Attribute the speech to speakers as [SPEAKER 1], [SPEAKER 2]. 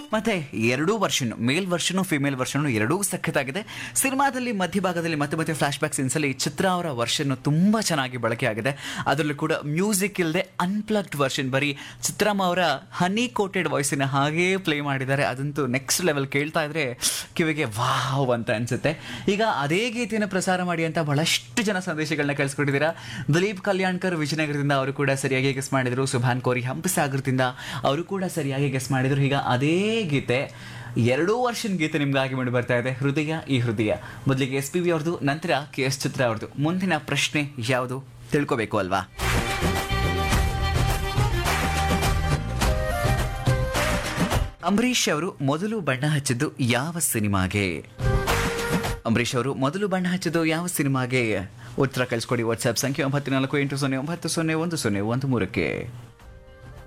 [SPEAKER 1] ಮತ್ತೆ ಎರಡೂ version male version female version ಎರಡೂ ಸಖತ್ತಾಗಿದೆ ಸಿನಿಮಾದಲ್ಲಿ ಮಧ್ಯಭಾಗದಲ್ಲಿ ಮತ್ತೆ ಮತ್ತೆ ಫ್ಲಾಶ್ ಬ್ಯಾಕ್ ಸೀನ್ಸ್ ಅಲ್ಲಿ ಚಿತ್ರ ಅವರ ವರ್ಷನ್ ತುಂಬಾ ಚೆನ್ನಾಗಿ ಬಳಕೆ ಆಗಿದೆ ಅದರಲ್ಲೂ ಕೂಡ ಮ್ಯೂಸಿಕ್ ಇಲ್ಲದೆ ಅನ್ಪ್ಲಗ್ಡ್ ವರ್ಷನ್ ಬರೀ ಚಿತ್ರಮ್ಮ ಅವರ ಹನಿ ಕೋಟೆಡ್ ವಾಯ್ಸಿನ ಹಾಗೇ ಪ್ಲೇ ಮಾಡಿದ್ದಾರೆ ಅದಂತೂ ನೆಕ್ಸ್ಟ್ ಲೆವೆಲ್ ಕೇಳ್ತಾ ಇದ್ರೆ ಕಿವಿಗೆ ವಾವ್ ಅಂತ ಅನ್ಸುತ್ತೆ ಈಗ ಅದೇ ಗೀತೆಯನ್ನು ಪ್ರಸಾರ ಮಾಡಿ ಅಂತ ಬಹಳಷ್ಟು ಜನ ಸಂದೇಶಗಳನ್ನ ಕಳಿಸ್ಕೊಟ್ಟಿದ್ದೀರಾ ದಿಲೀಪ್ ಕಲ್ಯಾಣ್ಕರ್ ವಿಜಯನಗರದಿಂದ ಅವರು ಕೂಡ ಸರಿಯಾಗಿ ಗೆಸ್ ಮಾಡಿದ್ರು ಸುಭಾನ್ ಕೋರಿ ಹಂಪಸಾಗರದಿಂದ ಅವರು ಕೂಡ ಸರಿಯಾಗಿ ಗೆಸ್ ಮಾಡಿದ್ರು ಈಗ ಅದೇ ಗೀತೆ ಎರಡೂ ವರ್ಷದ ಗೀತೆ ನಿಮ್ಗಾಗಿ ಮಾಡಿ ಬರ್ತಾ ಇದೆ ಹೃದಯ ಈ ಹೃದಯ ಮೊದಲಿಗೆ ಎಸ್ ಪಿ ಬಿ ಅವ್ರದ್ದು ನಂತರ ಕೆ ಎಸ್ ಚಿತ್ರ ಅವ್ರದ್ದು ಮುಂದಿನ ಪ್ರಶ್ನೆ ಯಾವುದು ತಿಳ್ಕೋಬೇಕು ಅಲ್ವಾ ಅಂಬರೀಷ್ ಅವರು ಮೊದಲು ಬಣ್ಣ ಹಚ್ಚಿದ್ದು ಯಾವ ಸಿನಿಮಾಗೆ ಅಂಬರೀಷ್ ಅವರು ಮೊದಲು ಬಣ್ಣ ಹಚ್ಚಿದ್ದು ಯಾವ ಸಿನಿಮಾಗೆ ಉತ್ತರ ಕಳಿಸ್ಕೊಡಿ ವಾಟ್ಸ್ಆಪ್ ಸಂಖ್ಯೆ ಒಂಬತ್ತು ನಾಲ್ಕು ಎಂಟು ಸೊನ್ನೆ ಒಂಬತ್ತು ಸೊನ್ನೆ ಒಂದು ಸೊನ್ನೆ ಒಂದು ಮೂರಕ್ಕೆ